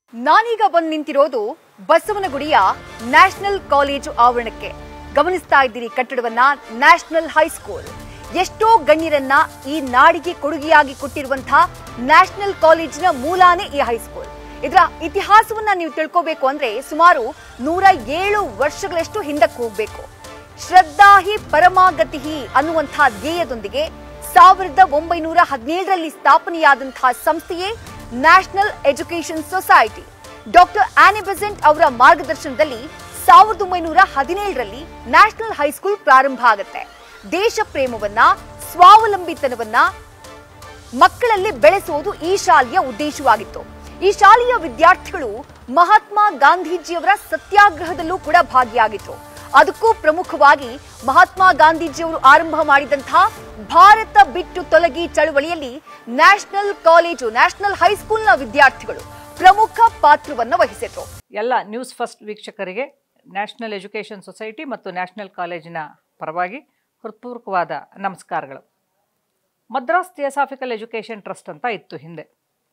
ನಾನೀಗ ಬಂದು ನಿಂತಿರೋದು ಬಸವನಗುಡಿಯ national college ಆವರಣಕ್ಕೆ ಗಮನಿಸ್ತಾ ಇದ್ದೀರಿ ಕಟ್ಟಡವನ್ನ ನ್ಯಾಷನಲ್ ಹೈಸ್ಕೂಲ್ ಎಷ್ಟೋ ಗಣ್ಯರನ್ನ ಈ ನಾಡಿಗೆ ಕೊಡುಗೆಯಾಗಿ ಕೊಟ್ಟಿರುವಂತಹ ನ್ಯಾಷನಲ್ ಕಾಲೇಜಿನ ಮೂಲಾನೇ ಈ ಹೈಸ್ಕೂಲ್ ಇದರ ಇತಿಹಾಸವನ್ನ ನೀವು ತಿಳ್ಕೋಬೇಕು ಅಂದ್ರೆ ಸುಮಾರು ನೂರ ಏಳು ವರ್ಷಗಳಷ್ಟು ಹಿಂದಕ್ಕೆ ಹೋಗ್ಬೇಕು ಶ್ರದ್ಧಾ ಹಿ ಪರಮಾಗತಿ ಅನ್ನುವಂತಹ ಧ್ಯೇಯದೊಂದಿಗೆ ಸಾವಿರದ ಒಂಬೈನೂರ ಹದಿನೇಳರಲ್ಲಿ ಸ್ಥಾಪನೆಯಾದಂತಹ ಸಂಸ್ಥೆಯೇ National Education Society doctor Annie Besant ಅವರ ಮಾರ್ಗದರ್ಶನದಲ್ಲಿ ಸಾವಿರದ ಒಂಬೈನೂರ ಹದಿನೇಳರಲ್ಲಿ ನ್ಯಾಷನಲ್ ಹೈಸ್ಕೂಲ್ ಪ್ರಾರಂಭ ಆಗುತ್ತೆ ದೇಶ ಪ್ರೇಮವನ್ನ ಸ್ವಾವಲಂಬಿತನವನ್ನ ಮಕ್ಕಳಲ್ಲಿ ಬೆಳೆಸುವುದು ಈ ಶಾಲೆಯ ಉದ್ದೇಶವಾಗಿತ್ತು ಈ ಶಾಲೆಯ ವಿದ್ಯಾರ್ಥಿಗಳು ಮಹಾತ್ಮ ಗಾಂಧೀಜಿಯವರ ಸತ್ಯಾಗ್ರಹದಲ್ಲೂ ಕೂಡ ಭಾಗಿಯಾಗಿದ್ರು ಅದಕ್ಕೂ ಪ್ರಮುಖವಾಗಿ ಮಹಾತ್ಮ ಗಾಂಧೀಜಿಯವರು ಆರಂಭ ಮಾಡಿದಂತಹ ಭಾರತ ಬಿಟ್ಟು ತೊಲಗಿ ಚಳವಳಿಯಲ್ಲಿ ನ್ಯಾಷನಲ್ ಕಾಲೇಜು ನ್ಯಾಷನಲ್ ಹೈಸ್ಕೂಲ್ನ ವಿದ್ಯಾರ್ಥಿಗಳು ಪ್ರಮುಖ ಪಾತ್ರವನ್ನ ವಹಿಸಿದ್ರು ಎಲ್ಲ ನ್ಯೂಸ್ ಫಸ್ಟ್ ವೀಕ್ಷಕರಿಗೆ ನ್ಯಾಷನಲ್ ಎಜುಕೇಷನ್ ಸೊಸೈಟಿ ಮತ್ತು ನ್ಯಾಷನಲ್ ಕಾಲೇಜಿನ ಪರವಾಗಿ ಹೃತ್ಪೂರ್ವಕವಾದ ನಮಸ್ಕಾರಗಳು ಮದ್ರಾಸ್ ಥಿಯೋಸಾಫಿಕಲ್ ಎಜುಕೇಷನ್ ಟ್ರಸ್ಟ್ ಅಂತ ಇತ್ತು ಹಿಂದೆ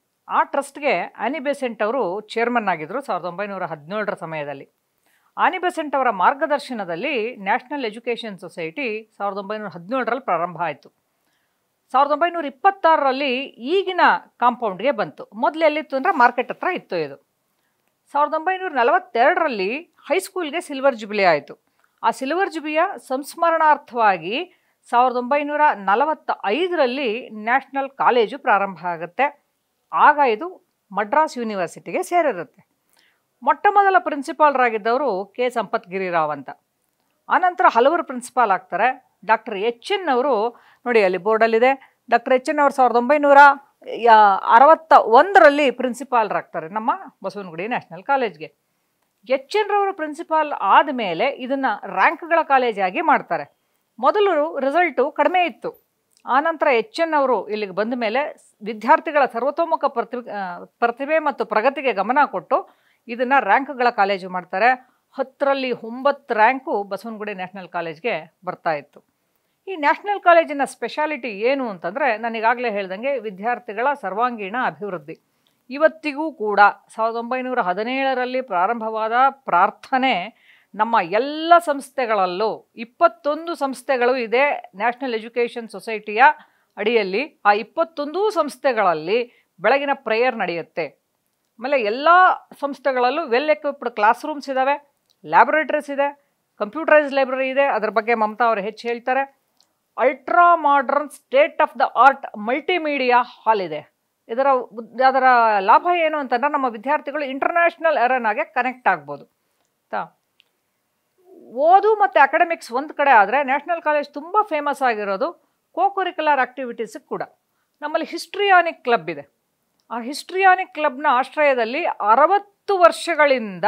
ಆ ಟ್ರಸ್ಟ್ಗೆ ಆನಿ ಬೆಸೆಂಟ್ ಅವರು ಚೇರ್ಮನ್ ಆಗಿದ್ದರು ಸಾವಿರದ ಒಂಬೈನೂರ ಹದಿನೇಳರ ಸಮಯದಲ್ಲಿ ಆನಿ ಬೆಸೆಂಟ್ ಅವರ ಮಾರ್ಗದರ್ಶನದಲ್ಲಿ ನ್ಯಾಷನಲ್ ಎಜುಕೇಷನ್ ಸೊಸೈಟಿ ಸಾವಿರದ ಒಂಬೈನೂರ ಹದಿನೇಳರಲ್ಲಿ ಪ್ರಾರಂಭ ಆಯಿತು ಸಾವಿರದ ಒಂಬೈನೂರ ಇಪ್ಪತ್ತಾರರಲ್ಲಿ ಈಗಿನ ಕಾಂಪೌಂಡ್ಗೆ ಬಂತು ಮೊದಲು ಎಲ್ಲಿತ್ತು ಅಂದರೆ ಮಾರ್ಕೆಟ್ ಹತ್ರ ಇತ್ತು ಇದು ಸಾವಿರದ ಒಂಬೈನೂರ ನಲವತ್ತೆರಡರಲ್ಲಿ ಹೈಸ್ಕೂಲ್ಗೆ ಸಿಲ್ವರ್ ಜುಬಿಲಿ ಆಯಿತು ಆ ಸಿಲ್ವರ್ ಜುಬಿಯ ಸಂಸ್ಮರಣಾರ್ಥವಾಗಿ ಸಾವಿರದ ಒಂಬೈನೂರ ನಲವತ್ತ ಐದರಲ್ಲಿ ನ್ಯಾಷನಲ್ ಕಾಲೇಜು ಪ್ರಾರಂಭ ಆಗುತ್ತೆ ಆಗ ಇದು ಮಡ್ರಾಸ್ ಯೂನಿವರ್ಸಿಟಿಗೆ ಸೇರಿರುತ್ತೆ ಮೊಟ್ಟ ಮೊದಲ ಪ್ರಿನ್ಸಿಪಾಲ್ರಾಗಿದ್ದವರು ಕೆ ಸಂಪತ್ ಗಿರಿರಾವ್ ಅಂತ ಆನಂತರ ಹಲವರು ಪ್ರಿನ್ಸಿಪಾಲ್ ಆಗ್ತಾರೆ ಡಾಕ್ಟರ್ ಎಚ್ ಎನ್ ಅವರು ನೋಡಿ ಅಲ್ಲಿ ಬೋರ್ಡಲ್ಲಿದೆ ಡಾಕ್ಟರ್ ಎಚ್ ಎನ್ ಅವರು ಸಾವಿರದ ಒಂಬೈನೂರ ಯಾ- ಅರವತ್ತ ಒಂದರಲ್ಲಿ ಪ್ರಿನ್ಸಿಪಾಲ್ರಾಗ್ತಾರೆ ನಮ್ಮ ಬಸವನಗುಡಿ ನ್ಯಾಷನಲ್ ಕಾಲೇಜ್ಗೆ ಎಚ್ ಎನ್ ರವರು ಪ್ರಿನ್ಸಿಪಾಲ್ ಆದಮೇಲೆ ಇದನ್ನು ರ್ಯಾಂಕ್ಗಳ ಕಾಲೇಜಾಗಿ ಮಾಡ್ತಾರೆ ಮೊದಲು ರಿಸಲ್ಟು ಕಡಿಮೆ ಇತ್ತು ಆನಂತರ ಎಚ್ ಎನ್ ಅವರು ಇಲ್ಲಿಗೆ ಬಂದ ಮೇಲೆ ವಿದ್ಯಾರ್ಥಿಗಳ ಸರ್ವತೋಮುಖ ಪ್ರತಿ ಆ, ಪ್ರತಿಭೆ ಮತ್ತು ಪ್ರಗತಿಗೆ ಗಮನ ಕೊಟ್ಟು ಇದನ್ನು ರ್ಯಾಂಕ್ಗಳ ಕಾಲೇಜು ಮಾಡ್ತಾರೆ ಹತ್ತರಲ್ಲಿ ಒಂಬತ್ತು ರ್ಯಾಂಕು ಬಸವನಗುಡಿ ನ್ಯಾಷನಲ್ ಕಾಲೇಜ್ಗೆ ಬರ್ತಾ ಇತ್ತು ಈ ನ್ಯಾಷನಲ್ ಕಾಲೇಜಿನ ಸ್ಪೆಷಾಲಿಟಿ ಏನು ಅಂತಂದರೆ ನಾನು ಈಗಾಗಲೇ ಹೇಳ್ದಂಗೆ ವಿದ್ಯಾರ್ಥಿಗಳ ಸರ್ವಾಂಗೀಣ ಅಭಿವೃದ್ಧಿ ಇವತ್ತಿಗೂ ಕೂಡ ಸಾವಿರದ ಒಂಬೈನೂರ ಹದಿನೇಳರಲ್ಲಿ ಪ್ರಾರಂಭವಾದ ಪ್ರಾರ್ಥನೆ ನಮ್ಮ ಎಲ್ಲ ಸಂಸ್ಥೆಗಳಲ್ಲೂ ಇಪ್ಪತ್ತೊಂದು ಸಂಸ್ಥೆಗಳು ಇದೆ ನ್ಯಾಷನಲ್ ಎಜುಕೇಷನ್ ಸೊಸೈಟಿಯ ಅಡಿಯಲ್ಲಿ ಆ ಇಪ್ಪತ್ತೊಂದು ಸಂಸ್ಥೆಗಳಲ್ಲಿ ಬೆಳಗಿನ ಪ್ರೇಯರ್ ನಡೆಯುತ್ತೆ ಆಮೇಲೆ ಎಲ್ಲ ಸಂಸ್ಥೆಗಳಲ್ಲೂ ವೆಲ್ ಎಕ್ವಿಪ್ಡ್ ಕ್ಲಾಸ್ ರೂಮ್ಸ್ ಇದ್ದಾವೆ ಲ್ಯಾಬೊರೇಟರೀಸ್ ಇದೆ ಕಂಪ್ಯೂಟರೈಸ್ ಲೈಬ್ರರಿ ಇದೆ ಅದ್ರ ಬಗ್ಗೆ ಮಮತಾ ಅವರು ಹೆಚ್ಚು ಹೇಳ್ತಾರೆ ultra modern state of the art multimedia hall ಇದೆ ಇದರ ಉದ್- ಅದರ ಲಾಭ ಏನು ಅಂತಂದ್ರೆ ನಮ್ಮ ವಿದ್ಯಾರ್ಥಿಗಳು ಇಂಟರ್ನ್ಯಾಷನಲ್ ಎರನಾಗೆ ಕನೆಕ್ಟ್ ಆಗ್ಬೋದು ಆಯ್ತಾ ಓದು ಮತ್ತು ಅಕಾಡೆಮಿಕ್ಸ್ ಒಂದು ಕಡೆ ಆದರೆ ನ್ಯಾಷನಲ್ ಕಾಲೇಜ್ ತುಂಬ ಫೇಮಸ್ ಆಗಿರೋದು ಕೋಕುರಿಕ್ಯುಲರ್ ಆ್ಯಕ್ಟಿವಿಟೀಸ್ ಕೂಡ ನಮ್ಮಲ್ಲಿ ಹಿಸ್ಟ್ರಿಯಾನಿಕ್ ಕ್ಲಬ್ ಇದೆ ಆ ಹಿಸ್ಟ್ರಿಯಾನಿಕ್ ಕ್ಲಬ್ನ ಆಶ್ರಯದಲ್ಲಿ ಅರವತ್ತು ವರ್ಷಗಳಿಂದ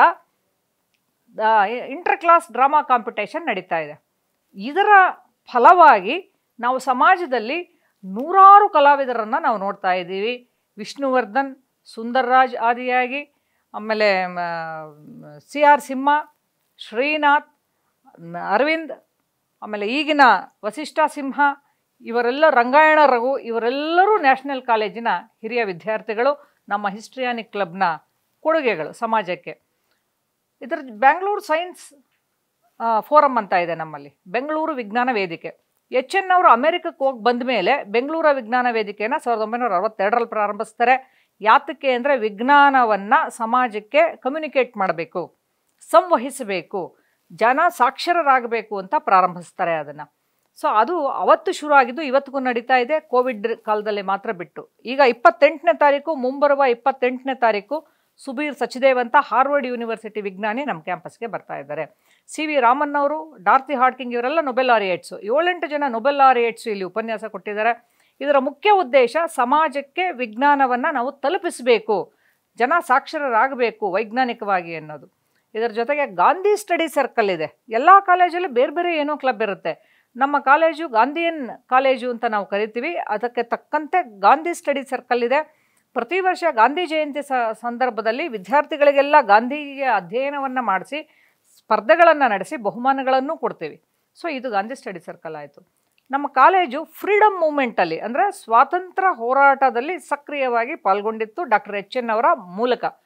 ಇಂಟರ್ ಕ್ಲಾಸ್ ಡ್ರಾಮಾ ಕಾಂಪಿಟೇಷನ್ ನಡೀತಾ ಇದೆ ಇದರ ಫಲವಾಗಿ ನಾವು ಸಮಾಜದಲ್ಲಿ ನೂರಾರು ಕಲಾವಿದರನ್ನು ನಾವು ನೋಡ್ತಾ ಇದ್ದೀವಿ ವಿಷ್ಣುವರ್ಧನ್ ಸುಂದರ್ರಾಜ್ ಆದಿಯಾಗಿ ಆಮೇಲೆ ಸಿ ಆರ್ ಸಿಂಹ ಶ್ರೀನಾಥ್ ನ- ಅರವಿಂದ್ ಆಮೇಲೆ ಈಗಿನ ವಸಿಷ್ಠ ಸಿಂಹ ಇವರೆಲ್ಲ ರಂಗಾಯಣ ರಘು ಇವರೆಲ್ಲರೂ ನ್ಯಾಷನಲ್ ಕಾಲೇಜಿನ ಹಿರಿಯ ವಿದ್ಯಾರ್ಥಿಗಳು ನಮ್ಮ ಹಿಸ್ಟ್ರಿಯಾನಿಕ್ ಕ್ಲಬ್ನ ಕೊಡುಗೆಗಳು ಸಮಾಜಕ್ಕೆ ಇದರ ಬ್ಯಾಂಗ್ಳೂರು ಸೈನ್ಸ್ ಫೋರಮ್ ಅಂತ ಇದೆ ನಮ್ಮಲ್ಲಿ ಬೆಂಗಳೂರು ವಿಜ್ಞಾನ ವೇದಿಕೆ ಎಚ್ ಎನ್ ಅವರು ಅಮೆರಿಕಕ್ಕೆ ಹೋಗಿ ಬಂದ ಮೇಲೆ ಬೆಂಗಳೂರು ವಿಜ್ಞಾನ ವೇದಿಕೆನ ಸಾವಿರದ ಒಂಬೈನೂರ ಅರವತ್ತೆರಡರಲ್ಲಿ ಪ್ರಾರಂಭಿಸ್ತಾರೆ ಯಾತಕ್ಕೆ ಅಂದರೆ ವಿಜ್ಞಾನವನ್ನು ಸಮಾಜಕ್ಕೆ ಕಮ್ಯುನಿಕೇಟ್ ಮಾಡಬೇಕು ಸಂವಹಿಸಬೇಕು ಜನ ಸಾಕ್ಷರರಾಗಬೇಕು ಅಂತ ಪ್ರಾರಂಭಿಸ್ತಾರೆ ಅದನ್ನು ಸೊ ಅದು ಅವತ್ತು ಶುರು ಆಗಿದ್ದು ಇವತ್ತಿಗೂ ನಡೀತಾ ಇದೆ ಕೋವಿಡ್ ಕಾಲದಲ್ಲಿ ಮಾತ್ರ ಬಿಟ್ಟು ಈಗ ಇಪ್ಪತ್ತೆಂಟನೇ ತಾರೀಕು ಮುಂಬರುವ ಇಪ್ಪತ್ತೆಂಟನೇ ತಾರೀಕು ಸುಬೀರ್ ಸಚ್ದೇವ್ ಅಂತ ಹಾರ್ವರ್ಡ್ ಯೂನಿವರ್ಸಿಟಿ ವಿಜ್ಞಾನಿ ನಮ್ಮ ಕ್ಯಾಂಪಸ್ಗೆ ಬರ್ತಾ ಇದ್ದಾರೆ ಸಿ ವಿ ರಾಮನ್ ಅವರು ಡಾರ್ತಿ ಹಾಡ್ಕಿಂಗ್ ಇವರೆಲ್ಲ ನೊಬೆಲ್ ಆರಿಯೇಟ್ಸು ಏಳೆಂಟು ಜನ ನೊಬೆಲ್ ಆರಿಯೇಟ್ಸು ಇಲ್ಲಿ ಉಪನ್ಯಾಸ ಕೊಟ್ಟಿದ್ದಾರೆ ಇದರ ಮುಖ್ಯ ಉದ್ದೇಶ ಸಮಾಜಕ್ಕೆ ವಿಜ್ಞಾನವನ್ನು ನಾವು ತಲುಪಿಸಬೇಕು ಜನ ಸಾಕ್ಷರರಾಗಬೇಕು ವೈಜ್ಞಾನಿಕವಾಗಿ ಅನ್ನೋದು ಇದರ ಜೊತೆಗೆ ಗಾಂಧಿ ಸ್ಟಡಿ ಸರ್ಕಲ್ ಇದೆ ಎಲ್ಲ ಕಾಲೇಜಲ್ಲೂ ಬೇರೆ ಬೇರೆ ಏನೋ ಕ್ಲಬ್ ಇರುತ್ತೆ ನಮ್ಮ ಕಾಲೇಜು ಗಾಂಧಿಯನ್ ಕಾಲೇಜು ಅಂತ ನಾವು ಕರಿತೀವಿ ಅದಕ್ಕೆ ತಕ್ಕಂತೆ ಗಾಂಧಿ ಸ್ಟಡಿ ಸರ್ಕಲ್ ಇದೆ ಪ್ರತಿ ವರ್ಷ ಗಾಂಧಿ ಜಯಂತಿ ಸ ಸಂದರ್ಭದಲ್ಲಿ ವಿದ್ಯಾರ್ಥಿಗಳಿಗೆಲ್ಲ ಗಾಂಧಿಯ ಅಧ್ಯಯನವನ್ನು ಮಾಡಿಸಿ ಸ್ಪರ್ಧೆಗಳನ್ನು ನಡೆಸಿ ಬಹುಮಾನಗಳನ್ನು ಕೊಡ್ತೀವಿ ಸೊ ಇದು ಗಾಂಧಿ ಸ್ಟಡಿ ಸರ್ಕಲ್ ಆಯಿತು ನಮ್ಮ ಕಾಲೇಜು ಫ್ರೀಡಮ್ ಮೂಮೆಂಟಲ್ಲಿ ಅಂದರೆ ಸ್ವಾತಂತ್ರ್ಯ ಹೋರಾಟದಲ್ಲಿ ಸಕ್ರಿಯವಾಗಿ ಪಾಲ್ಗೊಂಡಿತ್ತು ಡಾಕ್ಟರ್ ಎಚ್ ಎನ್ ಅವರ ಮೂಲಕ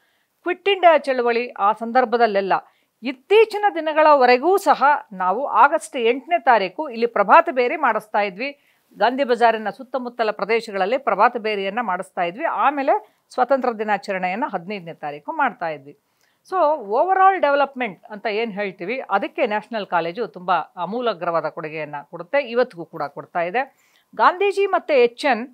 ಕ್ವಿಟ್ ಇಂಡಿಯಾ ಚಳವಳಿ ಆ ಸಂದರ್ಭದಲ್ಲೆಲ್ಲ ಇತ್ತೀಚಿನ ದಿನಗಳವರೆಗೂ ಸಹ ನಾವು ಆಗಸ್ಟ್ ಎಂಟನೇ ತಾರೀಕು ಇಲ್ಲಿ ಪ್ರಭಾತ ಬೇರಿ ಮಾಡಿಸ್ತಾ ಇದ್ವಿ ಗಾಂಧಿ ಬಜಾರಿನ ಸುತ್ತಮುತ್ತಲ ಪ್ರದೇಶಗಳಲ್ಲಿ ಪ್ರಭಾತ ಬೇರಿಯನ್ನು ಮಾಡಿಸ್ತಾ ಇದ್ವಿ ಆಮೇಲೆ ಸ್ವಾತಂತ್ರ್ಯ ದಿನಾಚರಣೆಯನ್ನು ಹದಿನೈದನೇ ತಾರೀಕು ಮಾಡ್ತಾ ಇದ್ವಿ ಸೊ ಓವರ್ ಆಲ್ ಡೆವಲಪ್ಮೆಂಟ್ ಅಂತ ಏನು ಹೇಳ್ತೀವಿ ಅದಕ್ಕೆ ನ್ಯಾಷನಲ್ ಕಾಲೇಜು ತುಂಬ ಅಮೂಲಾಗ್ರವಾದ ಕೊಡುಗೆಯನ್ನು ಕೊಡುತ್ತೆ ಇವತ್ತಿಗೂ ಕೂಡ ಕೊಡ್ತಾ ಇದೆ ಗಾಂಧೀಜಿ ಮತ್ತು ಎಚ್ ಎನ್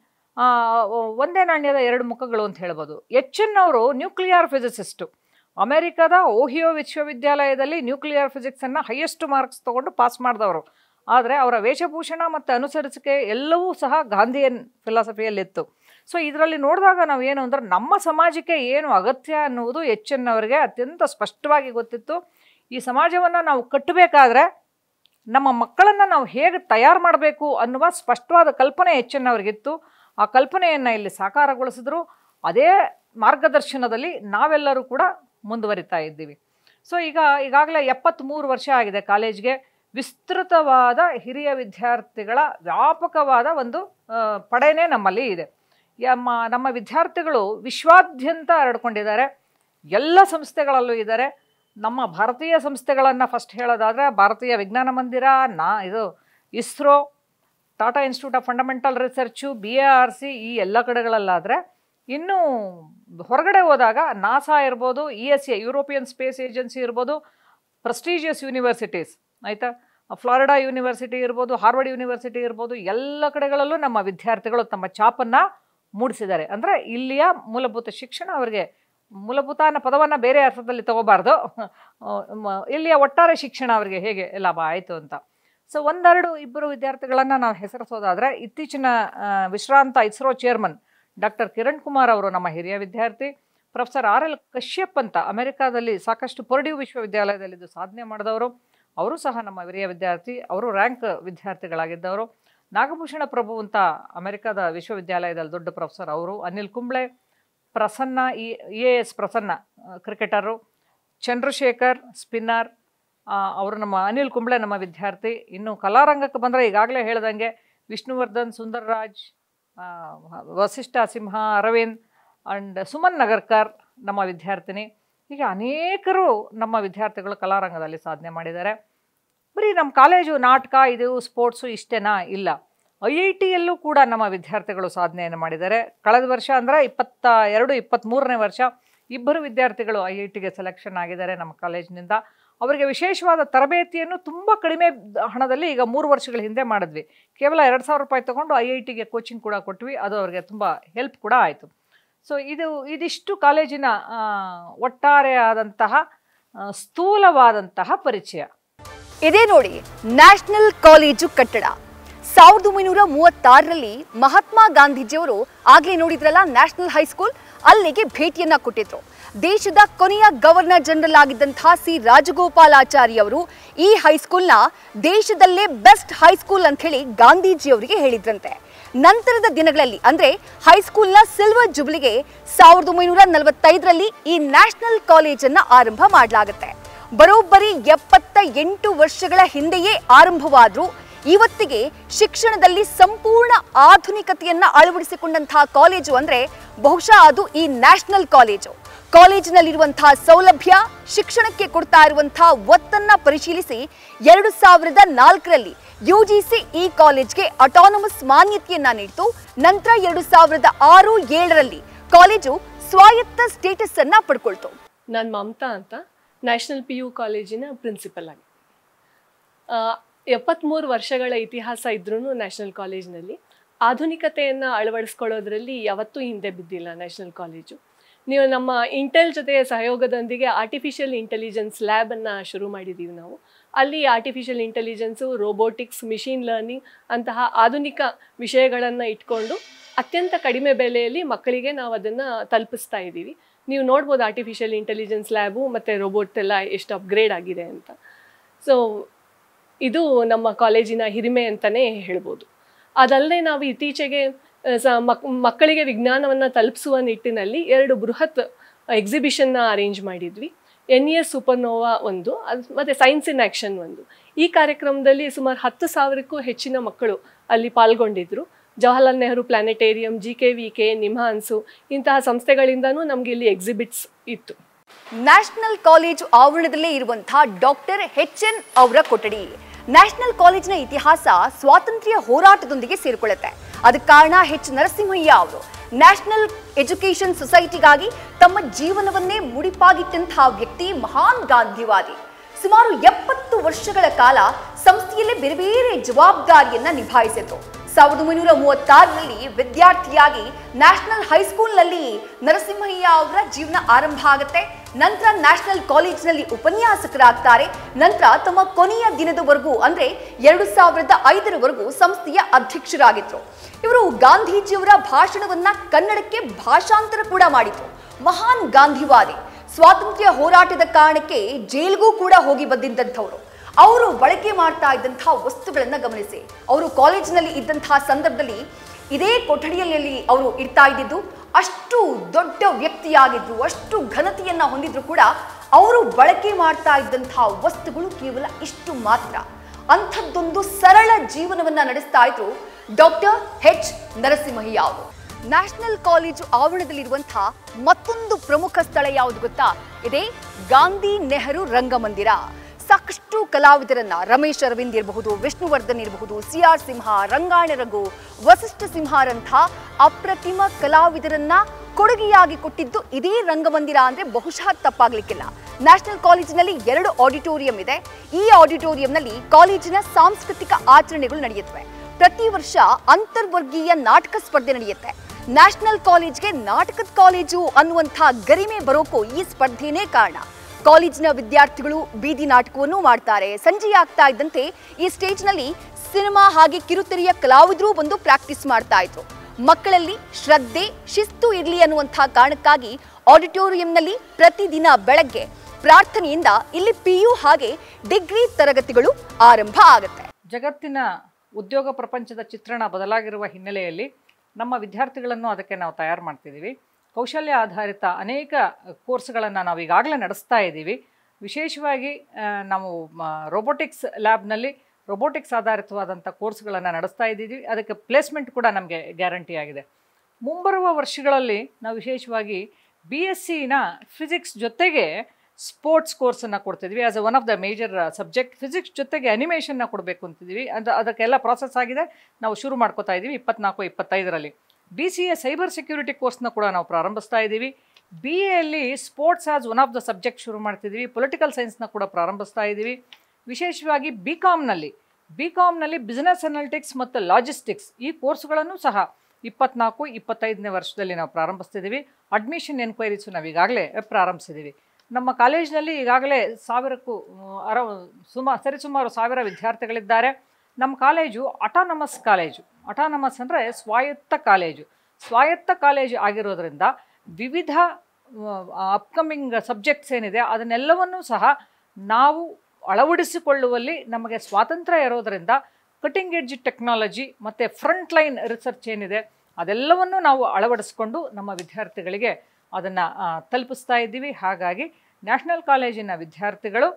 ಒಂದೇ ನಾಣ್ಯದ ಎರಡು ಮುಖಗಳು ಅಂತ ಹೇಳ್ಬೋದು ಎಚ್ ಎನ್ ಅವರು ನ್ಯೂಕ್ಲಿಯರ್ ಫಿಸಿಸಿಸ್ಟು ಅಮೆರಿಕದ ಓಹಿಯೋ ವಿಶ್ವವಿದ್ಯಾಲಯದಲ್ಲಿ ನ್ಯೂಕ್ಲಿಯರ್ ಫಿಸಿಕ್ಸನ್ನು ಹೈಯೆಸ್ಟ್ ಮಾರ್ಕ್ಸ್ ತೊಗೊಂಡು ಪಾಸ್ ಮಾಡಿದವರು ಆದರೆ ಅವರ ವೇಷಭೂಷಣ ಮತ್ತು ಅನುಸರಿಸಿಕೆ ಎಲ್ಲವೂ ಸಹ ಗಾಂಧಿಯನ್ ಫಿಲಾಸಫಿಯಲ್ಲಿತ್ತು ಸೊ ಇದರಲ್ಲಿ ನೋಡಿದಾಗ ನಾವು ಏನು ಅಂದರೆ ನಮ್ಮ ಸಮಾಜಕ್ಕೆ ಏನು ಅಗತ್ಯ ಅನ್ನುವುದು ಎಚ್ ಎನ್ ಅವರಿಗೆ ಅತ್ಯಂತ ಸ್ಪಷ್ಟವಾಗಿ ಗೊತ್ತಿತ್ತು ಈ ಸಮಾಜವನ್ನು ನಾವು ಕಟ್ಟಬೇಕಾದ್ರೆ ನಮ್ಮ ಮಕ್ಕಳನ್ನು ನಾವು ಹೇಗೆ ತಯಾರು ಮಾಡಬೇಕು ಅನ್ನುವ ಸ್ಪಷ್ಟವಾದ ಕಲ್ಪನೆ ಎಚ್ ಎನ್ ಅವರಿಗಿತ್ತು ಆ ಕಲ್ಪನೆಯನ್ನು ಇಲ್ಲಿ ಸಾಕಾರಗೊಳಿಸಿದ್ರು ಅದೇ ಮಾರ್ಗದರ್ಶನದಲ್ಲಿ ನಾವೆಲ್ಲರೂ ಕೂಡ ಮುಂದುವರಿತಾ ಇದ್ದೀವಿ ಸೊ ಈಗ ಈಗಾಗಲೇ ಎಪ್ಪತ್ತ್ಮೂರು ವರ್ಷ ಆಗಿದೆ ಕಾಲೇಜ್ಗೆ ವಿಸ್ತೃತವಾದ ಹಿರಿಯ ವಿದ್ಯಾರ್ಥಿಗಳ ವ್ಯಾಪಕವಾದ ಒಂದು ಆ, ಪಡೆನೇ ನಮ್ಮಲ್ಲಿ ಇದೆ ನಮ್ಮ ನಮ್ಮ ವಿದ್ಯಾರ್ಥಿಗಳು ವಿಶ್ವಾದ್ಯಂತ ಹರಡ್ಕೊಂಡಿದ್ದಾರೆ ಎಲ್ಲ ಸಂಸ್ಥೆಗಳಲ್ಲೂ ಇದ್ದಾರೆ ನಮ್ಮ ಭಾರತೀಯ ಸಂಸ್ಥೆಗಳನ್ನು ಫಸ್ಟ್ ಹೇಳೋದಾದರೆ ಭಾರತೀಯ ವಿಜ್ಞಾನ ಮಂದಿರ ನಾ ಇದು ISRO Tata Institute of Fundamental Research B A R C ಈ ಎಲ್ಲ ಕಡೆಗಳಲ್ಲಾದರೆ ಇನ್ನು ಹೊರಗಡೆ ಹೋದಾಗ ನಾಸಾ ಇರ್ಬೋದು E S A European Space Agency ಇರ್ಬೋದು ಪ್ರೆಸ್ಟೀಜಿಯಸ್ ಯೂನಿವರ್ಸಿಟೀಸ್ ಆಯಿತಾ ಫ್ಲಾರಿಡಾ ಯೂನಿವರ್ಸಿಟಿ ಇರ್ಬೋದು ಹಾರ್ವರ್ಡ್ ಯೂನಿವರ್ಸಿಟಿ ಇರ್ಬೋದು ಎಲ್ಲ ಕಡೆಗಳಲ್ಲೂ ನಮ್ಮ ವಿದ್ಯಾರ್ಥಿಗಳು ತಮ್ಮ ಛಾಪನ್ನು ಮೂಡಿಸಿದ್ದಾರೆ ಅಂದರೆ ಇಲ್ಲಿಯ ಮೂಲಭೂತ ಶಿಕ್ಷಣ ಅವರಿಗೆ ಮೂಲಭೂತ ಅನ್ನೋ ಪದವನ್ನು ಬೇರೆ ಅರ್ಥದಲ್ಲಿ ತಗೋಬಾರ್ದು ಮ- ಇಲ್ಲಿಯ ಒಟ್ಟಾರೆ ಶಿಕ್ಷಣ ಅವರಿಗೆ ಹೇಗೆ ಲಾಭ ಆಯಿತು ಅಂತ ಸೊ ಒಂದೆರಡು ಇಬ್ಬರು ವಿದ್ಯಾರ್ಥಿಗಳನ್ನು ನಾವು ಹೆಸರಿಸೋದಾದರೆ ಇತ್ತೀಚಿನ ಆ, ವಿಶ್ರಾಂತ ISRO chairman doctor Kiran Kumar ಅವರು ನಮ್ಮ ಹಿರಿಯ ವಿದ್ಯಾರ್ಥಿ ಪ್ರೊಫೆಸರ್ ಆರ್ ಎಲ್ ಕಶ್ಯಪ್ ಅಂತ ಅಮೆರಿಕಾದಲ್ಲಿ ಸಾಕಷ್ಟು ಪರ್ಡ್ಯೂ ವಿಶ್ವವಿದ್ಯಾಲಯದಲ್ಲಿ ಇದು ಸಾಧನೆ ಮಾಡಿದವರು ಅವರು ಸಹ ನಮ್ಮ ಹಿರಿಯ ವಿದ್ಯಾರ್ಥಿ ಅವರು ರ್ಯಾಂಕ್ ವಿದ್ಯಾರ್ಥಿಗಳಾಗಿದ್ದವರು ನಾಗಭೂಷಣ ಪ್ರಭು ಅಂತ ಅಮೆರಿಕದ ವಿಶ್ವವಿದ್ಯಾಲಯದಲ್ಲಿ ದೊಡ್ಡ ಪ್ರೊಫೆಸರ್ ಅವರು Anil Kumble Prasanna E A S Prasanna ಆ, ಕ್ರಿಕೆಟರು ಚಂದ್ರಶೇಖರ್ ಸ್ಪಿನ್ನರ್ ಆ, ಅವರು ನಮ್ಮ ಅನಿಲ್ ಕುಂಬ್ಳೆ ನಮ್ಮ ವಿದ್ಯಾರ್ಥಿ ಇನ್ನು ಕಲಾರಂಗಕ್ಕೆ ಬಂದರೆ ಈಗಾಗಲೇ ಹೇಳ್ದಂಗೆ ವಿಷ್ಣುವರ್ಧನ್ ಸುಂದರ್ರಾಜ್ ಆ, ವಸಿಷ್ಠ ಸಿಂಹ ಅರವಿಂದ್ ಆ್ಯಂಡ್ ಸುಮನ್ ನಗರ್ಕರ್ ನಮ್ಮ ವಿದ್ಯಾರ್ಥಿನಿ ಹೀಗೆ ಅನೇಕರು ನಮ್ಮ ವಿದ್ಯಾರ್ಥಿಗಳು ಕಲಾರಂಗದಲ್ಲಿ ಸಾಧನೆ ಮಾಡಿದ್ದಾರೆ ಬರೀ ನಮ್ಮ ಕಾಲೇಜು ನಾಟಕ ಇದು ಸ್ಪೋರ್ಟ್ಸು ಇಷ್ಟೇನಾ ಇಲ್ಲ ಐ ಐ ಟಿಯಲ್ಲೂ ಕೂಡ ನಮ್ಮ ವಿದ್ಯಾರ್ಥಿಗಳು ಸಾಧನೆಯನ್ನು ಮಾಡಿದ್ದಾರೆ ಕಳೆದ ವರ್ಷ ಅಂದರೆ ಇಪ್ಪತ್ತ ಎರಡು ಇಪ್ಪತ್ತ್ಮೂರನೇ ವರ್ಷ ಇಬ್ಬರು ವಿದ್ಯಾರ್ಥಿಗಳು ಐ ಐ ಟಿಗೆ ಸೆಲೆಕ್ಷನ್ ಆಗಿದ್ದಾರೆ ನಮ್ಮ ಕಾಲೇಜಿನಿಂದ ಅವರಿಗೆ ವಿಶೇಷವಾದ ತರಬೇತಿಯನ್ನು ತುಂಬ ಕಡಿಮೆ ಹಣದಲ್ಲಿ ಈಗ ಮೂರು ವರ್ಷಗಳ ಹಿಂದೆ ಮಾಡಿದ್ವಿ ಕೇವಲ ಎರಡು ಸಾವಿರ ರೂಪಾಯಿ ತೊಗೊಂಡು ಐ ಐ ಟಿಗೆ ಕೋಚಿಂಗ್ ಕೂಡ ಕೊಟ್ವಿ ಅದು ಅವರಿಗೆ ತುಂಬ ಹೆಲ್ಪ್ ಕೂಡ ಆಯಿತು ಸೊ ಇದು ಇದಿಷ್ಟು ಕಾಲೇಜಿನ ಆ, ಒಟ್ಟಾರೆಯಾದಂತಹ ಆ, ಸ್ಥೂಲವಾದಂತಹ ಪರಿಚಯ ಇದೇ ನೋಡಿ ನ್ಯಾಷನಲ್ ಕಾಲೇಜು ಕಟ್ಟಡ ಸಾವಿರದ ಒಂಬೈನೂರ ಮೂವತ್ತಾರರಲ್ಲಿ ಮಹಾತ್ಮ ಗಾಂಧೀಜಿಯವರು ಆಗ್ಲೇ ನೋಡಿದ್ರಲ್ಲ ನ್ಯಾಷನಲ್ ಹೈಸ್ಕೂಲ್ ಅಲ್ಲಿಗೆ ಭೇಟಿಯನ್ನ ಕೊಟ್ಟಿದ್ರು ದೇಶದ ಕೊನೆಯ ಗವರ್ನರ್ ಜನರಲ್ ಆಗಿದ್ದಂತಹ ಸಿ ರಾಜಗೋಪಾಲಾಚಾರಿ ಅವರು ಈ ಹೈಸ್ಕೂಲ್ನ ದೇಶದಲ್ಲೇ ಬೆಸ್ಟ್ ಹೈಸ್ಕೂಲ್ ಅಂತ ಹೇಳಿ ಗಾಂಧೀಜಿಯವರಿಗೆ ಹೇಳಿದ್ರಂತೆ ನಂತರದ ದಿನಗಳಲ್ಲಿ ಅಂದ್ರೆ ಹೈಸ್ಕೂಲ್ನ ಸಿಲ್ವರ್ ಜುಬ್ಲಿಗೆ ಸಾವಿರದ ಒಂಬೈನೂರ ನಲವತ್ತೈದರಲ್ಲಿ ಈ ನ್ಯಾಷನಲ್ ಕಾಲೇಜನ್ನ ಆರಂಭ ಮಾಡಲಾಗುತ್ತೆ ಬರೋಬ್ಬರಿ ಎಪ್ಪತ್ತ ಎಂಟು ವರ್ಷಗಳ ಹಿಂದೆಯೇ ಆರಂಭವಾದ್ರೂ ಇವತ್ತಿಗೆ ಶಿಕ್ಷಣದಲ್ಲಿ ಸಂಪೂರ್ಣ ಆಧುನಿಕತೆಯನ್ನ ಅಳವಡಿಸಿಕೊಂಡಂತಹ ಕಾಲೇಜು ಅಂದ್ರೆ ಬಹುಶಃ ಅದು ಈ ನ್ಯಾಷನಲ್ ಕಾಲೇಜು ಕಾಲೇಜಿನಲ್ಲಿರುವಂತಹ ಸೌಲಭ್ಯ ಶಿಕ್ಷಣಕ್ಕೆ ಕೊಡ್ತಾ ಇರುವಂತಹ ಒತ್ತನ್ನ ಪರಿಶೀಲಿಸಿ ಎರಡು ಸಾವಿರದ ನಾಲ್ಕರಲ್ಲಿ ಯುಜಿಸಿ ಈ ಕಾಲೇಜ್ಗೆ ಅಟಾನಮಸ್ ಮಾನ್ಯತೆಯನ್ನ ನೀಡಿತು ನಂತರ ಎರಡು ಸಾವಿರದ ಆರು ಏಳರಲ್ಲಿ ಕಾಲೇಜು ಸ್ವಾಯತ್ತ ಸ್ಟೇಟಸ್ ಅನ್ನ ಪಡ್ಕೊಳ್ತು ನಾನು ಮಮತಾ ಅಂತ ನ್ಯಾಷನಲ್ ಪಿ ಯು ಕಾಲೇಜಿನ ಪ್ರಿನ್ಸಿಪಲ್ ಆಗಿ ಎಪ್ಪತ್ತ್ಮೂರು ವರ್ಷಗಳ ಇತಿಹಾಸ ಇದ್ರೂ ನ್ಯಾಷನಲ್ ಕಾಲೇಜಿನಲ್ಲಿ ಆಧುನಿಕತೆಯನ್ನು ಅಳವಡಿಸ್ಕೊಳ್ಳೋದ್ರಲ್ಲಿ ಯಾವತ್ತೂ ಹಿಂದೆ ಬಿದ್ದಿಲ್ಲ ನ್ಯಾಷನಲ್ ಕಾಲೇಜು ನೀವು ನಮ್ಮ ಇಂಟೆಲ್ ಜೊತೆ ಸಹಯೋಗದೊಂದಿಗೆ ಆರ್ಟಿಫಿಷಿಯಲ್ ಇಂಟೆಲಿಜೆನ್ಸ್ ಲ್ಯಾಬನ್ನು ಶುರು ಮಾಡಿದ್ದೀವಿ ನಾವು ಅಲ್ಲಿ artificial intelligence robotics machine learning ಅಂತಹ ಆಧುನಿಕ ವಿಷಯಗಳನ್ನು ಇಟ್ಕೊಂಡು ಅತ್ಯಂತ ಕಡಿಮೆ ಬೆಲೆಯಲ್ಲಿ ಮಕ್ಕಳಿಗೆ ನಾವು ಅದನ್ನು ತಲುಪಿಸ್ತಾ ಇದ್ದೀವಿ ನೀವು ನೋಡ್ಬೋದು ಆರ್ಟಿಫಿಷಿಯಲ್ ಇಂಟೆಲಿಜೆನ್ಸ್ ಲ್ಯಾಬು ಮತ್ತು ರೋಬೋಟ್ ಎಲ್ಲ ಎಷ್ಟು ಅಪ್ಗ್ರೇಡ್ ಆಗಿದೆ ಅಂತ ಸೊ ಇದು ನಮ್ಮ ಕಾಲೇಜಿನ ಹಿರಿಮೆ ಅಂತಲೇ ಹೇಳ್ಬೋದು ಅದಲ್ಲದೆ ನಾವು ಇತ್ತೀಚೆಗೆ ಆ, ಸ ಮಕ್ ಮಕ್ಕಳಿಗೆ ವಿಜ್ಞಾನವನ್ನು ತಲುಪಿಸುವ ನಿಟ್ಟಿನಲ್ಲಿ ಎರಡು ಬೃಹತ್ ಎಕ್ಸಿಬಿಷನ್ನ ಅರೇಂಜ್ ಮಾಡಿದ್ವಿ ಎನ್ ಇ ಎಸ್ ಸೂಪರ್ನೋವಾ ಒಂದು ಅದು ಮತ್ತು ಸೈನ್ಸ್ ಇನ್ ಆ್ಯಕ್ಷನ್ ಒಂದು ಈ ಕಾರ್ಯಕ್ರಮದಲ್ಲಿ ಸುಮಾರು ಹತ್ತು ಸಾವಿರಕ್ಕೂ ಹೆಚ್ಚಿನ ಮಕ್ಕಳು ಅಲ್ಲಿ ಪಾಲ್ಗೊಂಡಿದ್ದರು Jawaharlal Nehru planetarium G K V K NIMHANS ಇಂತಹ ಸಂಸ್ಥೆಗಳಿಂದನೂ ನಮಗೆ ಇಲ್ಲಿ ಎಕ್ಸಿಬಿಟ್ಸ್ ಇತ್ತು ನ್ಯಾಷನಲ್ ಕಾಲೇಜು ಆವರಣದಲ್ಲೇ ಇರುವಂತಹ ಡಾಕ್ಟರ್ ಎಚ್ ಎನ್ ಅವರ ಕೊಠಡಿ ನ್ಯಾಷನಲ್ ಕಾಲೇಜಿನ ಇತಿಹಾಸ ಸ್ವಾತಂತ್ರ್ಯ ಹೋರಾಟದೊಂದಿಗೆ ಸೇರಿಕೊಳ್ಳುತ್ತೆ ಅದಕ್ಕೆ ಕಾರಣ ಎಚ್ ನರಸಿಂಹಯ್ಯ ಅವರು ನ್ಯಾಷನಲ್ ಎಜುಕೇಶನ್ ಸೊಸೈಟಿಗಾಗಿ ತಮ್ಮ ಜೀವನವನ್ನೇ ಮುಡಿಪಾಗಿಟ್ಟಂತಹ ವ್ಯಕ್ತಿ ಮಹಾನ್ ಗಾಂಧಿವಾದಿ ಸುಮಾರು ಎಪ್ಪತ್ತು ವರ್ಷಗಳ ಕಾಲ ಸಂಸ್ಥೆಯಲ್ಲೇ ಬೇರೆ ಬೇರೆ ಜವಾಬ್ದಾರಿಯನ್ನ ನಿಭಾಯಿಸಿದ್ರು ಸಾವಿರದ ಒಂಬೈನೂರ ಮೂವತ್ತಾರರಲ್ಲಿ ವಿದ್ಯಾರ್ಥಿಯಾಗಿ ನ್ಯಾಷನಲ್ ಹೈಸ್ಕೂಲ್ನಲ್ಲಿ ನರಸಿಂಹಯ್ಯ ಅವರ ಜೀವನ ಆರಂಭ ಆಗುತ್ತೆ ನಂತರ ನ್ಯಾಷನಲ್ ಕಾಲೇಜಿನಲ್ಲಿ ಉಪನ್ಯಾಸಕರಾಗ್ತಾರೆ ನಂತರ ತಮ್ಮ ಕೊನೆಯ ದಿನದವರೆಗೂ ಅಂದ್ರೆ ಎರಡು ಸಾವಿರದ ಐದರವರೆಗೂ ಸಂಸ್ಥೆಯ ಅಧ್ಯಕ್ಷರಾಗಿದ್ರು ಇವರು ಗಾಂಧೀಜಿಯವರ ಭಾಷಣವನ್ನ ಕನ್ನಡಕ್ಕೆ ಭಾಷಾಂತರ ಕೂಡ ಮಾಡಿದ್ರು ಮಹಾನ್ ಗಾಂಧಿವಾದಿ ಸ್ವಾತಂತ್ರ್ಯ ಹೋರಾಟದ ಕಾರಣಕ್ಕೆ ಜೈಲ್ಗೂ ಕೂಡ ಹೋಗಿ ಬಂದಿದ್ದಂಥವ್ರು ಅವರು ಬಳಕೆ ಮಾಡ್ತಾ ಇದ್ದಂತಹ ವಸ್ತುಗಳನ್ನ ಗಮನಿಸಿ ಅವರು ಕಾಲೇಜಿನಲ್ಲಿ ಇದ್ದಂತಹ ಸಂದರ್ಭದಲ್ಲಿ ಇದೇ ಕೊಠಡಿಯಲ್ಲಿ ಅವರು ಇರ್ತಾ ಇದ್ದಿದ್ದು ಅಷ್ಟು ದೊಡ್ಡ ವ್ಯಕ್ತಿಯಾಗಿದ್ರು ಅಷ್ಟು ಘನತೆಯನ್ನ ಹೊಂದಿದ್ರು ಕೂಡ ಅವರು ಬಳಕೆ ಮಾಡ್ತಾ ಇದ್ದಂತಹ ವಸ್ತುಗಳು ಕೇವಲ ಇಷ್ಟು ಮಾತ್ರ ಅಂಥದ್ದೊಂದು ಸರಳ ಜೀವನವನ್ನ ನಡೆಸ್ತಾ ಇದ್ರು ಡಾಕ್ಟರ್ ಎಚ್ ನರಸಿಂಹಯ್ಯ ಅವರು ನ್ಯಾಷನಲ್ ಕಾಲೇಜು ಆವರಣದಲ್ಲಿರುವಂತಹ ಮತ್ತೊಂದು ಪ್ರಮುಖ ಸ್ಥಳ ಯಾವುದು ಗೊತ್ತಾ ಇದೇ ಗಾಂಧಿ ನೆಹರು ರಂಗಮಂದಿರ ಸಾಕಷ್ಟು ಕಲಾವಿದರನ್ನ ರಮೇಶ್ ಅರವಿಂದ್ ಇರಬಹುದು ವಿಷ್ಣುವರ್ಧನ್ ಇರಬಹುದು ಸಿ ಆರ್ ಸಿಂಹ ರಂಗಾಯಣ ರಘು ವಸಿಷ್ಠ ಸಿಂಹರಂಥ ಅಪ್ರತಿಮ ಕಲಾವಿದರನ್ನ ಕೊಡುಗೆಯಾಗಿ ಕೊಟ್ಟಿದ್ದು ಇದೇ ರಂಗಮಂದಿರ ಅಂದ್ರೆ ಬಹುಶಃ ತಪ್ಪಾಗ್ಲಿಕ್ಕಿಲ್ಲ ನ್ಯಾಷನಲ್ ಕಾಲೇಜಿನಲ್ಲಿ ಎರಡು ಆಡಿಟೋರಿಯಂ ಇದೆ ಈ ಆಡಿಟೋರಿಯಂನಲ್ಲಿ ಕಾಲೇಜಿನ ಸಾಂಸ್ಕೃತಿಕ ಆಚರಣೆಗಳು ನಡೆಯುತ್ತವೆ ಪ್ರತಿ ವರ್ಷ ಅಂತರ್ವರ್ಗೀಯ ನಾಟಕ ಸ್ಪರ್ಧೆ ನಡೆಯುತ್ತೆ ನ್ಯಾಷನಲ್ ಕಾಲೇಜ್ಗೆ ನಾಟಕದ ಕಾಲೇಜು ಅನ್ನುವಂಥ ಗರಿಮೆ ಬರೋಕ್ಕೂ ಈ ಸ್ಪರ್ಧೆನೇ ಕಾರಣ ಕಾಲೇಜಿನ ವಿದ್ಯಾರ್ಥಿಗಳು ಬೀದಿ ನಾಟಕವನ್ನು ಮಾಡ್ತಾರೆ ಸಂಜೆ ಆಗ್ತಾ ಇದ್ದಂತೆ ಈ ಸ್ಟೇಜ್ನಲ್ಲಿ ಸಿನಿಮಾ ಹಾಗೆ ಕಿರುತೆರೆಯ ಕಲಾವಿದರು ಬಂದು ಪ್ರಾಕ್ಟೀಸ್ ಮಾಡ್ತಾ ಇದ್ರು ಮಕ್ಕಳಲ್ಲಿ ಶ್ರದ್ಧೆ ಶಿಸ್ತು ಇರಲಿ ಅನ್ನುವಂಥ ಕಾರಣಕ್ಕಾಗಿ ಆಡಿಟೋರಿಯಂನಲ್ಲಿ ಪ್ರತಿದಿನ ಬೆಳಗ್ಗೆ ಪ್ರಾರ್ಥನೆಯಿಂದ ಇಲ್ಲಿ ಪಿಯು ಹಾಗೆ ಡಿಗ್ರಿ ತರಗತಿಗಳು ಆರಂಭ ಆಗುತ್ತೆ ಜಗತ್ತಿನ ಉದ್ಯೋಗ ಪ್ರಪಂಚದ ಚಿತ್ರಣ ಬದಲಾಗಿರುವ ಹಿನ್ನೆಲೆಯಲ್ಲಿ ನಮ್ಮ ವಿದ್ಯಾರ್ಥಿಗಳನ್ನು ಅದಕ್ಕೆ ನಾವು ತಯಾರು ಮಾಡ್ತಿದ್ದೀವಿ ಕೌಶಲ್ಯ ಆಧಾರಿತ ಅನೇಕ ಕೋರ್ಸ್ಗಳನ್ನು ನಾವು ಈಗಾಗಲೇ ನಡೆಸ್ತಾ ಇದ್ದೀವಿ ವಿಶೇಷವಾಗಿ ಆ, ನಾವು ರೋಬೋಟಿಕ್ಸ್ ಲ್ಯಾಬ್ನಲ್ಲಿ ರೋಬೋಟಿಕ್ಸ್ ಆಧಾರಿತವಾದಂಥ ಕೋರ್ಸ್ಗಳನ್ನು ನಡೆಸ್ತಾ ಇದ್ದೀವಿ ಅದಕ್ಕೆ ಪ್ಲೇಸ್ಮೆಂಟ್ ಕೂಡ ನಮಗೆ ಗ್ಯಾರಂಟಿ ಆಗಿದೆ ಮುಂಬರುವ ವರ್ಷಗಳಲ್ಲಿ ನಾವು ವಿಶೇಷವಾಗಿ ಬಿ ಎಸ್ ಸಿನ ಫಿಸಿಕ್ಸ್ ಜೊತೆಗೆ ಸ್ಪೋರ್ಟ್ಸ್ ಕೋರ್ಸನ್ನು ಕೊಡ್ತಿದ್ವಿ as a one of the major subject physics ಜೊತೆಗೆ ಅನಿಮೇಷನ್ನ ಕೊಡಬೇಕು ಅಂತಿದ್ವಿ ಅದು ಅದಕ್ಕೆಲ್ಲ ಪ್ರಾಸೆಸ್ ಆಗಿದೆ ನಾವು ಶುರು ಮಾಡ್ಕೋತಾ ಇದ್ದೀವಿ ಇಪ್ಪತ್ನಾಲ್ಕು ಇಪ್ಪತ್ತೈದರಲ್ಲಿ B C A cyber security ಕೋರ್ಸ್ನ ಕೂಡ ನಾವು ಪ್ರಾರಂಭಿಸ್ತಾ ಇದ್ದೀವಿ ಬಿ ಎಲ್ಲಿ sports as one of the subject ಶುರು ಮಾಡ್ತಿದ್ವಿ ಪೊಲಿಟಿಕಲ್ ಸೈನ್ಸ್ನ ಕೂಡ ಪ್ರಾರಂಭಿಸ್ತಾ ಇದ್ದೀವಿ ವಿಶೇಷವಾಗಿ ಬಿ ಕಾಮ್ನಲ್ಲಿ ಬಿ ಕಾಮ್ನಲ್ಲಿ ಬಿಸ್ನೆಸ್ ಅನಾಲಿಟಿಕ್ಸ್ ಮತ್ತು ಲಾಜಿಸ್ಟಿಕ್ಸ್ ಈ ಕೋರ್ಸ್ಗಳನ್ನು ಸಹ ಇಪ್ಪತ್ನಾಲ್ಕು ಇಪ್ಪತ್ತೈದನೇ ವರ್ಷದಲ್ಲಿ ನಾವು ಪ್ರಾರಂಭಿಸ್ತಿದ್ದೀವಿ ಅಡ್ಮಿಷನ್ ಎನ್ಕ್ವೈರೀಸು ನಾವು ಈಗಾಗಲೇ ಪ್ರಾರಂಭಿಸಿದ್ದೀವಿ ನಮ್ಮ ಕಾಲೇಜಿನಲ್ಲಿ ಈಗಾಗಲೇ ಸಾವಿರಕ್ಕೂ ಆ, ಅರ ಸುಮಾ ಸರಿಸುಮಾರು ಸಾವಿರ ವಿದ್ಯಾರ್ಥಿಗಳಿದ್ದಾರೆ ನಮ್ಮ ಕಾಲೇಜು ಅಟಾನಮಸ್ ಕಾಲೇಜು ಅಟಾನಮಸ್ ಅಂದರೆ ಸ್ವಾಯತ್ತ ಕಾಲೇಜು ಸ್ವಾಯತ್ತ ಕಾಲೇಜು ಆಗಿರೋದ್ರಿಂದ ವಿವಿಧ ಅಪ್ಕಮಿಂಗ್ ಸಬ್ಜೆಕ್ಟ್ಸ್ ಏನಿದೆ ಅದನ್ನೆಲ್ಲವನ್ನೂ ಸಹ ನಾವು ಅಳವಡಿಸಿಕೊಳ್ಳುವಲ್ಲಿ ನಮಗೆ ಸ್ವಾತಂತ್ರ್ಯ ಇರೋದರಿಂದ ಕಟಿಂಗ್ ಎಡ್ಜ್ ಟೆಕ್ನಾಲಜಿ ಮತ್ತು ಫ್ರಂಟ್ ಲೈನ್ ರಿಸರ್ಚ್ ಏನಿದೆ ಅದೆಲ್ಲವನ್ನೂ ನಾವು ಅಳವಡಿಸ್ಕೊಂಡು ನಮ್ಮ ವಿದ್ಯಾರ್ಥಿಗಳಿಗೆ ಅದನ್ನು ತಲುಪಿಸ್ತಾ ಇದ್ದೀವಿ ಹಾಗಾಗಿ ನ್ಯಾಷನಲ್ ಕಾಲೇಜಿನ ವಿದ್ಯಾರ್ಥಿಗಳು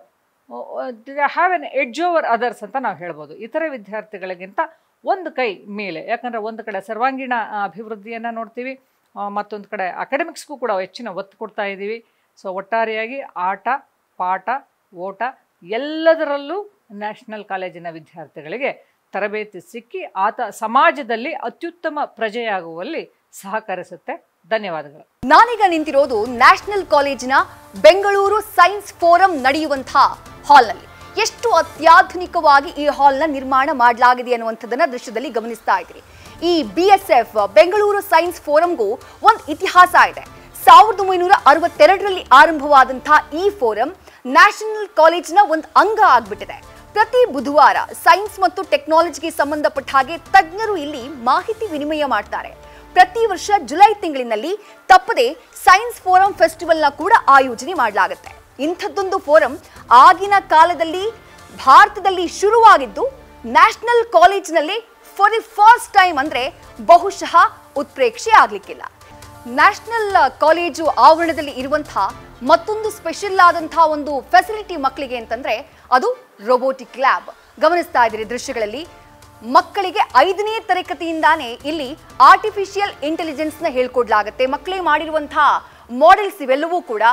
have an edge over others ಅಂತ ನಾವು ಹೇಳ್ಬೋದು ಇತರೆ ವಿದ್ಯಾರ್ಥಿಗಳಿಗಿಂತ ಒಂದು ಕೈ ಮೇಲೆ ಯಾಕಂದರೆ ಒಂದು ಕಡೆ ಸರ್ವಾಂಗೀಣ ಆ, ಅಭಿವೃದ್ಧಿಯನ್ನು ನೋಡ್ತೀವಿ ಆ, ಮತ್ತೊಂದು ಕಡೆ ಅಕಾಡೆಮಿಕ್ಸ್ಗೂ ಕೂಡ ಹೆಚ್ಚಿನ ಒತ್ತು ಕೊಡ್ತಾ ಇದ್ದೀವಿ ಸೊ ಒಟ್ಟಾರೆಯಾಗಿ ಆಟ ಪಾಠ ಓಟ ಎಲ್ಲದರಲ್ಲೂ ನ್ಯಾಷನಲ್ ಕಾಲೇಜಿನ ವಿದ್ಯಾರ್ಥಿಗಳಿಗೆ ತರಬೇತಿ ಸಿಕ್ಕಿ ಆತ ಸಮಾಜದಲ್ಲಿ ಅತ್ಯುತ್ತಮ ಪ್ರಜೆಯಾಗುವಲ್ಲಿ ಸಹಕರಿಸುತ್ತೆ ಧನ್ಯವಾದಗಳು ನಾನೀಗ ನಿಂತಿರೋದು ನ್ಯಾಷನಲ್ ಕಾಲೇಜಿನ ಬೆಂಗಳೂರು ಸೈನ್ಸ್ ಫೋರಂ ನಡೆಯುವಂತಹ ಹಾಲ್ನಲ್ಲಿ ಎಷ್ಟು ಅತ್ಯಾಧುನಿಕವಾಗಿ ಈ ಹಾಲ್ನ ನಿರ್ಮಾಣ ಮಾಡಲಾಗಿದೆ ಅನ್ನುವಂಥದ್ದನ್ನ ದೃಶ್ಯದಲ್ಲಿ ಗಮನಿಸ್ತಾ ಇದ್ದೀರಿ ಈ B S F Bengaluru science ಫೋರಂಗೂ ಒಂದು ಇತಿಹಾಸ ಇದೆ ಸಾವಿರದ ಒಂಬೈನೂರ ಅರವತ್ತೆರಡರಲ್ಲಿ ಆರಂಭವಾದಂತಹ ಈ ಫೋರಂ ನ್ಯಾಷನಲ್ ಕಾಲೇಜಿನ ಒಂದು ಅಂಗ ಆಗ್ಬಿಟ್ಟಿದೆ ಪ್ರತಿ ಬುಧವಾರ ಸೈನ್ಸ್ ಮತ್ತು ಟೆಕ್ನಾಲಜಿಗೆ ಸಂಬಂಧಪಟ್ಟ ಹಾಗೆ ತಜ್ಞರು ಇಲ್ಲಿ ಮಾಹಿತಿ ವಿನಿಮಯ ಮಾಡ್ತಾರೆ ಪ್ರತಿ ವರ್ಷ ಜುಲೈ ತಿಂಗಳಿನಲ್ಲಿ ತಪ್ಪದೆ ಸೈನ್ಸ್ ಫೋರಂ ಫೆಸ್ಟಿವಲ್ನ ಕೂಡ ಆಯೋಜನೆ ಮಾಡಲಾಗುತ್ತೆ ಇಂಥದ್ದೊಂದು ಫೋರಂ ಆಗಿನ ಕಾಲದಲ್ಲಿ ಭಾರತದಲ್ಲಿ ಶುರುವಾಗಿದ್ದು ನ್ಯಾಷನಲ್ ಕಾಲೇಜಿನಲ್ಲಿ ಫಾರ್ ದಿ ಫಸ್ಟ್ ಟೈಮ್ ಅಂದ್ರೆ ಬಹುಶಃ ಉತ್ಪ್ರೇಕ್ಷೆ ಆಗ್ಲಿಕ್ಕಿಲ್ಲ ನ್ಯಾಷನಲ್ ಕಾಲೇಜು ಆವರಣದಲ್ಲಿ ಇರುವಂತಹ ಮತ್ತೊಂದು ಸ್ಪೆಷಲ್ ಆದಂತಹ ಒಂದು ಫೆಸಿಲಿಟಿ ಮಕ್ಕಳಿಗೆ ಅಂತಂದ್ರೆ ಅದು ರೋಬೋಟಿಕ್ ಲ್ಯಾಬ್ ಗಮನಿಸ್ತಾ ಇದ್ದೀರಿ ದೃಶ್ಯಗಳಲ್ಲಿ ಮಕ್ಕಳಿಗೆ ಐದನೇ ತರಗತಿಯಿಂದಾನೇ ಇಲ್ಲಿ ಆರ್ಟಿಫಿಷಿಯಲ್ ಇಂಟೆಲಿಜೆನ್ಸ್ನ ಹೇಳ್ಕೊಡ್ಲಾಗತ್ತೆ ಮಕ್ಕಳೇ ಮಾಡಿರುವಂತಹ ಮಾಡೆಲ್ಸ್ ಇವೆಲ್ಲವೂ ಕೂಡ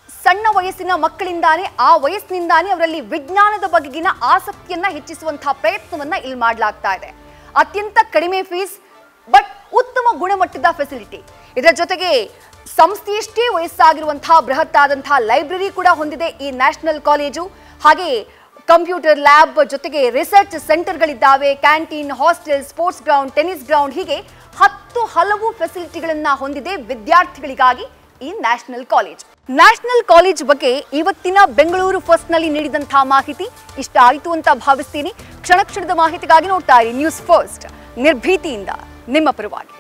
ಸಣ್ಣ ವಯಸ್ಸಿನ ಮಕ್ಕಳಿಂದಾನೇ ಆ ವಯಸ್ಸಿನಿಂದಾನೇ ಅವರಲ್ಲಿ ವಿಜ್ಞಾನದ ಬಗೆಗಿನ ಆಸಕ್ತಿಯನ್ನ ಹೆಚ್ಚಿಸುವಂತಹ ಪ್ರಯತ್ನವನ್ನ ಇಲ್ಲಿ ಮಾಡಲಾಗ್ತಾ ಇದೆ ಅತ್ಯಂತ ಕಡಿಮೆ ಫೀಸ್ ಬಟ್ ಉತ್ತಮ ಗುಣಮಟ್ಟದ ಫೆಸಿಲಿಟಿ ಇದರ ಜೊತೆಗೆ ಸಂಸ್ಥೆಯಷ್ಟೇ ವಯಸ್ಸಾಗಿರುವಂತಹ ಬೃಹತ್ ಆದಂತಹ ಲೈಬ್ರರಿ ಕೂಡ ಹೊಂದಿದೆ ಈ ನ್ಯಾಷನಲ್ ಕಾಲೇಜು ಹಾಗೆ ಕಂಪ್ಯೂಟರ್ ಲ್ಯಾಬ್ ಜೊತೆಗೆ ರಿಸರ್ಚ್ ಸೆಂಟರ್ಗಳಿದ್ದಾವೆ canteen hostel sports ground tennis ground ಹೀಗೆ ಹತ್ತು ಹಲವು ಫೆಸಿಲಿಟಿಗಳನ್ನ ಹೊಂದಿದೆ ವಿದ್ಯಾರ್ಥಿಗಳಿಗಾಗಿ ಈ ನ್ಯಾಷನಲ್ ಕಾಲೇಜ್ ನ್ಯಾಷನಲ್ ಕಾಲೇಜ್ ಬಗ್ಗೆ ಇವತ್ತಿನ ಬೆಂಗಳೂರು ಫಸ್ಟ್ ನಲ್ಲಿ ನೀಡಿದಂತಹ ಮಾಹಿತಿ ಇಷ್ಟ ಆಯಿತು ಅಂತ ಭಾವಿಸ್ತೀನಿ ಕ್ಷಣ ಕ್ಷಣದ ಮಾಹಿತಿಗಾಗಿ ನೋಡ್ತಾ ಇರಿ ನ್ಯೂಸ್ ಫಸ್ಟ್ ನಿರ್ಭೀತಿಯಿಂದ ನಿಮ್ಮ ಪರವಾಗಿ